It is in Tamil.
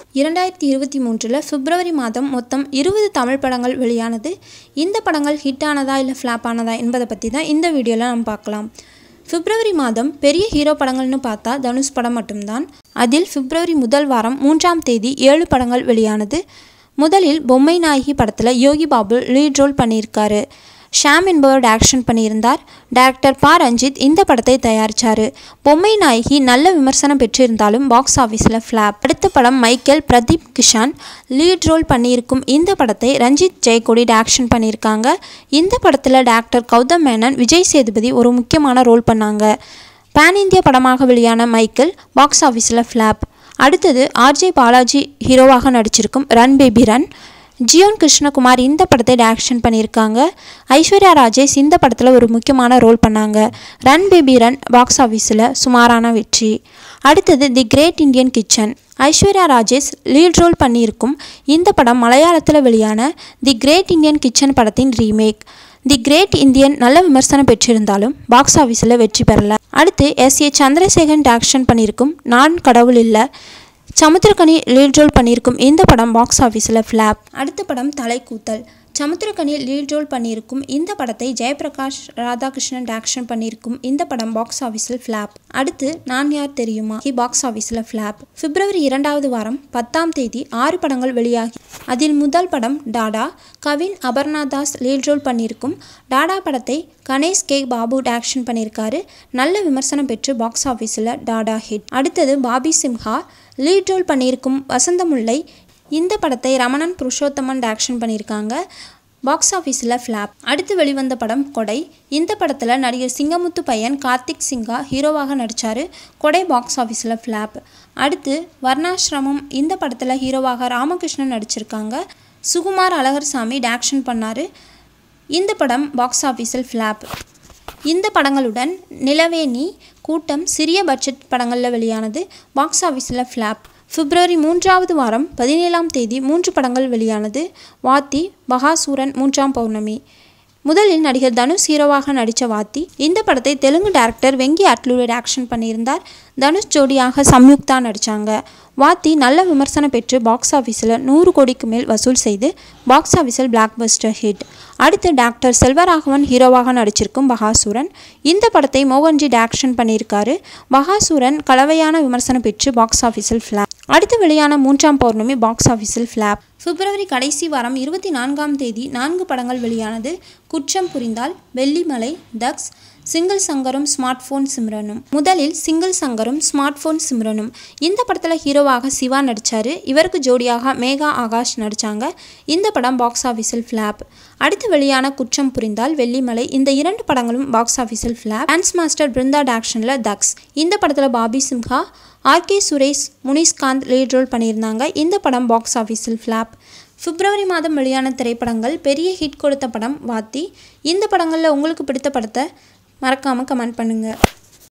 இரண்டாயிரத்தி இருபத்தி மூன்றில் பிப்ரவரி மாதம் மொத்தம் இருபது தமிழ் படங்கள் வெளியானது இந்த படங்கள் ஹிட் ஆனதா இல்லை ஃப்ளாப் ஆனதா என்பதை பற்றி தான் இந்த வீடியோவில் நம்ம பார்க்கலாம் பிப்ரவரி மாதம் பெரிய ஹீரோ படங்கள்னு பார்த்தா தனுஷ் படம் மட்டும்தான் அதில் பிப்ரவரி முதல் வாரம் மூன்றாம் தேதி ஏழு படங்கள் வெளியானது முதலில் பொம்மை நாயகி படத்தில் யோகி பாபு லீட் ரோல் பண்ணியிருக்காரு ஷாம் என்பவர் டைரக்ஷன் பண்ணியிருந்தார் டைரக்டர் பா ரஞ்சித் இந்த படத்தை தயாரித்தார் பொம்மை நாயகி நல்ல விமர்சனம் பெற்றிருந்தாலும் பாக்ஸ் ஆஃபீஸில் ஃப்ளாப் அடுத்த படம் Michael Pradeep Kishan lead role பண்ணியிருக்கும் இந்த படத்தை ரஞ்சித் ஜெயக்கொடி டைரக்ஷன் பண்ணியிருக்காங்க இந்த படத்தில் டாக்டர் கௌதம் மேனன் விஜய் சேதுபதி ஒரு முக்கியமான ரோல் பண்ணாங்க பேன் இந்திய படமாக வெளியான மைக்கேல் பாக்ஸ் ஆஃபீஸில் ஃப்ளாப் அடுத்தது ஆர்ஜே பாலாஜி ஹீரோவாக நடிச்சிருக்கும் run baby run Jiyen Krishnakumar இந்த படத்தை டைரக்ஷன் பண்ணியிருக்காங்க ஐஸ்வர்யா ராஜேஷ் இந்த படத்தில் ஒரு முக்கியமான ரோல் பண்ணாங்க ரன் பேபி ரன் பாக்ஸ் ஆஃபீஸில் சுமாரான வெற்றி அடுத்தது the great Indian kitchen Aishwarya Rajesh lead role பண்ணியிருக்கும் இந்த படம் மலையாளத்தில் வெளியான தி கிரேட் இந்தியன் கிச்சன் படத்தின் ரீமேக் தி கிரேட் இந்தியன் நல்ல விமர்சனம் பெற்றிருந்தாலும் பாக்ஸ் ஆஃபீஸில் வெற்றி பெறல அடுத்து எஸ் ஏ சந்திரசேகரன் டைரக்ஷன் பண்ணியிருக்கும் நான் கடவுள் இல்லை சமுத்திரக்கனி லீட் ரோல் பண்ணியிருக்கும் இந்த படம் பாக்ஸ் ஆஃபீஸில் ஃப்ளாப் அடுத்த படம் தலைக்கூத்தல் சமுத்திரக்கனி லீட் ரோல் பண்ணியிருக்கும் இந்த படத்தை ஜெயபிரகாஷ் ராதாகிருஷ்ணன் டைரக்ஷன் பண்ணியிருக்கும் இந்த படம் பாக்ஸ் ஆஃபீஸில் ஃப்ளாப் அடுத்து நான் யார் தெரியுமா ஹி பாக்ஸ் ஆஃபீஸில் ஃப்ளாப் பிப்ரவரி இரண்டாவது வாரம் பத்தாம் தேதி ஆறு படங்கள் வெளியாகி அதில் முதல் படம் டாடா கவின் அபர்ணாதாஸ் லீட் ரோல் பண்ணியிருக்கும் டாடா படத்தை கணேஷ் கே பாபு டைரக்ஷன் பண்ணியிருக்காரு நல்ல விமர்சனம் பெற்று பாக்ஸ் ஆஃபீஸில் டாடா ஹிட் அடுத்தது பாபி சிம்ஹா லீட் ரோல் பண்ணியிருக்கும் வசந்தமுல்லை இந்த படத்தை ரமணன் புருஷோத்தமன் டைரக்ஷன் பண்ணியிருக்காங்க பாக்ஸ் ஆஃபீஸில் ஃப்ளாப் அடுத்து வெளிவந்த படம் கொடை இந்த படத்தில் நடிகர் சிங்கமுத்து பையன் கார்த்திக் சிங்கா ஹீரோவாக நடித்தார் கொடை பாக்ஸ் ஆஃபீஸில் ஃப்ளாப் அடுத்து வர்ணாசிரமம் இந்த படத்தில் ஹீரோவாக ராமகிருஷ்ணன் நடிச்சிருக்காங்க சுகுமார் அழகர்சாமி டைரக்ஷன் பண்ணார் இந்த படம் பாக்ஸ் ஆஃபீஸில் ஃப்ளாப் இந்த படங்களுடன் நிலவேணி கூட்டம் சிறிய பட்ஜெட் படங்களில் வெளியானது பாக்ஸ் ஆஃபீஸில் ஃப்ளாப் பிப்ரவரி மூன்றாவது வாரம் பதினேழாம் தேதி மூன்று படங்கள் வெளியானது வாத்தி பகாசூரன் மூன்றாம் பௌர்ணமி முதலில் நடிகர் தனுஷ் ஹீரோவாக நடித்த வாத்தி இந்த படத்தை தெலுங்கு டைரக்டர் வெங்கி அட்லூரி டைரக்ஷன் பண்ணியிருந்தார் தனுஷ் ஜோடியாக சம்யுக்தா நடித்தாங்க வாத்தி நல்ல விமர்சனம் பெற்று பாக்ஸ் ஆஃபீஸில் நூறு கோடிக்கு மேல் வசூல் செய்து பாக்ஸ் ஆஃபீஸில் பிளாக் பஸ்டர் ஹிட் அடுத்து டாக்டர் செல்வராகவன் ஹீரோவாக நடிச்சிருக்கும் பகாசூரன் இந்த படத்தை மோகன்ஜி டைரக்ஷன் பண்ணியிருக்காரு பகாசூரன் கலவையான விமர்சனம் பெற்று பாக்ஸ் ஆஃபீஸில் ஃப்ளாப் அடுத்து வெளியான மூன்றாம் பௌர்ணமி பாக்ஸ் ஆஃபீஸில் ஃப்ளாப் பிப்ரவரி கடைசி வாரம் இருபத்தி நான்காம் தேதி நான்கு படங்கள் வெளியானது குற்றம் புரிந்தால் வெள்ளிமலை தக்ஸ் சிங்கிள் சங்கரும் ஸ்மார்ட் ஃபோன் சிம்ரனும் முதலில் சிங்கிள் சங்கரும் ஸ்மார்ட் ஃபோன் சிம்ரனும் இந்த படத்தில் ஹீரோவாக சிவா நடித்தார் இவருக்கு ஜோடியாக மேகா ஆகாஷ் நடித்தாங்க இந்த படம் பாக்ஸ் ஆஃபீஸில் ஃப்ளாப் அடுத்து வெளியான குற்றம் புரிந்தால் வெள்ளிமலை இந்த இரண்டு படங்களும் பாக்ஸ் ஆஃபீஸில் ஃப்ளாப் டான்ஸ் மாஸ்டர் பிருந்தா டாக்ஷனில் தக்ஸ் இந்த படத்தில் Bobby Simha RK Suresh Munishkanth lead role பண்ணியிருந்தாங்க இந்த படம் பாக்ஸ் ஆஃபீஸில் ஃப்ளாப் பிப்ரவரி மாதம் வெளியான திரைப்படங்கள் பெரிய ஹிட் கொடுத்த படம் வாத்தி இந்த படங்களில் உங்களுக்கு பிடித்த படத்தை மறக்காமல் கமெண்ட் பண்ணுங்கள்